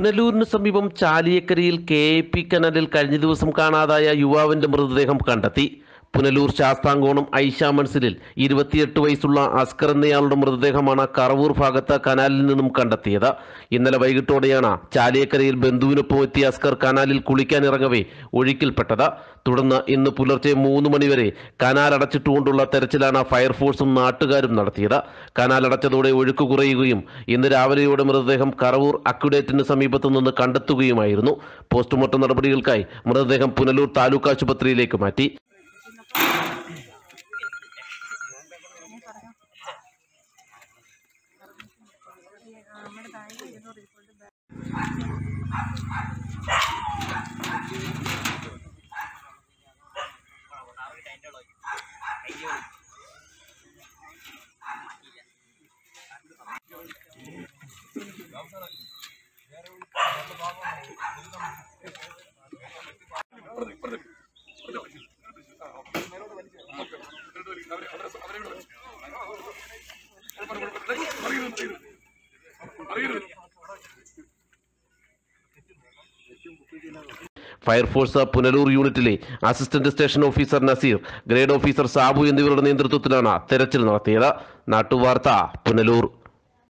പുനലൂരിന് സമീപം ചാലിയക്കരയിൽ K A P കനാലിൽ കഴിഞ്ഞ ദിവസം കാണാതായ യുവാവിന്റെ മൃതദേഹം കണ്ടെത്തി പുനലൂർ ശാസ്താംകോണം ഐഷ മൻസിലിൽ ഇരുപത്തിയെട്ട് വയസ്സുള്ള അസ്കർ എന്നയാളുടെ മൃതദേഹമാണ് കറവൂർ ഭാഗത്ത് കനാലിൽ നിന്നും കണ്ടെത്തിയത് ഇന്നലെ വൈകിട്ടോടെയാണ് ചാലിയക്കരയിൽ ബന്ധുവിനൊപ്പം എത്തിയ അസ്കർ കനാലിൽ കുളിക്കാനിറങ്ങവേ ഒഴുക്കിൽപ്പെട്ടത് തുടർന്ന് ഇന്ന് പുലർച്ചെ മൂന്ന് മണിവരെ കനാൽ അടച്ചിട്ടുകൊണ്ടുള്ള തെരച്ചിലാണ് ഫയർഫോഴ്സും നാട്ടുകാരും നടത്തിയത് കനാൽ അടച്ചതോടെ ഒഴുക്ക് കുറയുകയും ഇന്ന് രാവിലെയോടെ മൃതദേഹം കറവൂർ അക്യുഡേറ്റിന് സമീപത്തു നിന്ന് കണ്ടെത്തുകയുമായിരുന്നു പോസ്റ്റ്മോർട്ടം നടപടികൾക്കായി മൃതദേഹം പുനലൂർ താലൂക്ക് ആശുപത്രിയിലേക്ക് മാറ്റി ഫയർഫോഴ്സ് പുനലൂർ യൂണിറ്റിലെ assistant station officer Naseer grade officer Sabu എന്നിവരുടെ നേതൃത്വത്തിലാണ് തെരച്ചിൽ നടത്തിയത് നാട്ടുവാർത്ത പുനലൂർ